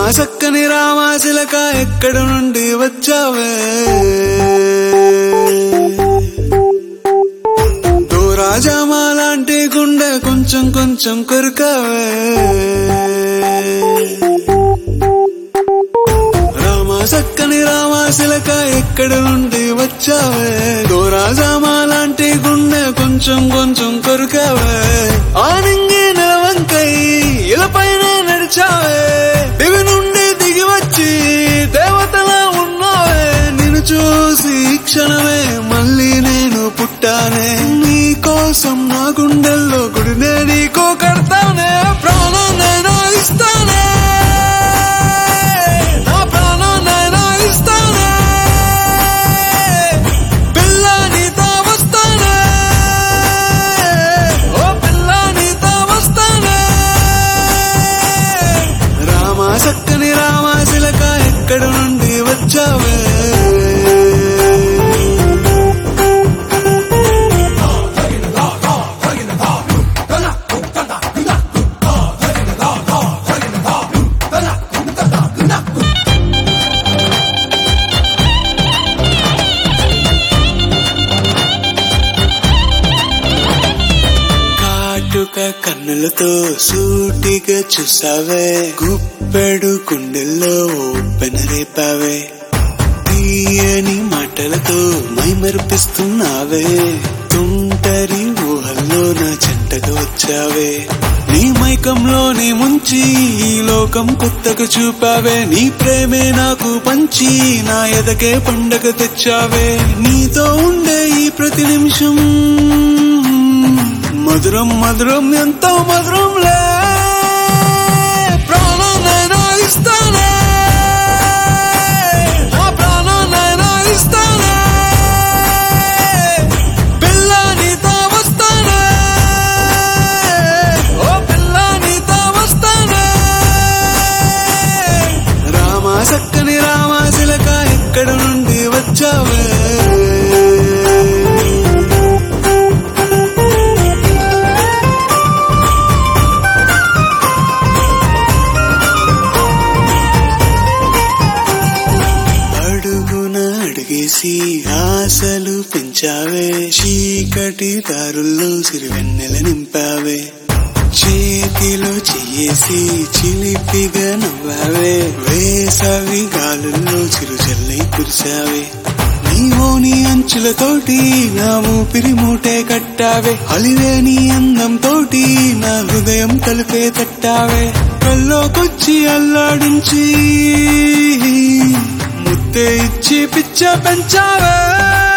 సక్కని రామాశిలక ఎక్కడ నుండి వచ్చావే రాజామా లాంటి గుండె కొంచెం కొంచెం కొరికావే రామ సక్కని రామాశిలక ఎక్కడ నుండి వచ్చావే గోరాజామా లాంటి గుండె కొంచెం కొంచెం కొరికావే ఆనింగి నెలవంకై ఇలపైన నడిచావే దివి నుండి దిగి వచ్చి దేవతలా ఉన్నావే నిన్ను చూసి ఈ క్షణమే మళ్ళీ నేను పుట్టానే నీ కోసం నా గుండెల్లో గుడినే నీకో కడతానే ప్రాణాన్నైనా ఇస్తానే నా ప్రాణాన్నైనా ఇస్తానే పిల్ల నీతో వస్తానే ఓ పిల్ల నీతో వస్తానే రామా సక్కని రామాశిలక ఎక్కడ నుండి వచ్చావే కాటుక కన్నులతో సూటిగా చూసావే గుప్పెడు గుండెల్లో పెనరేపావే తీయని మాటలతో మైమరిపిస్తున్నావే తుంటరి ఊహల్లో నా చెంటగా వచ్చావే నీ మైకంలోనే ముంచి ఈ లోకం కొత్తగా చూపావే నీ ప్రేమే నాకు పంచి నా ఎదకే పండగ తెచ్చావే నీతో ఉండే ఈ ప్రతి నిమిషం మధురం మధురం ఎంతో మధురంలే ప్రాణాన్నైనా ఇస్తానే నా ప్రాణాన్నైనా ఇస్తానే పిల్ల నీతో వస్తానే ఓ పిల్ల నీతో వస్తానే రామా సక్కని రామాశిలక ఎక్కడ నుండి వచ్చావే అడుగున అడిగేసి ఆశలు పెంచావే చీకటి దారుల్లో సిరివెన్నెల నింపావే చేతిలో చెయ్యేసి చిలిపిగా నవ్వావే వేసవి గాలుల్లో చిరుజల్లై కురిసావే నీవోని అంచులతోటి నా ఊపిరి మూటే కట్టావే అలివేని అందం తోటి నా హృదయం తలుపే తట్టావే కల్లోకొచ్చి అల్లాడించి ముద్దే ఇచ్చి పిచ్చ పెంచావే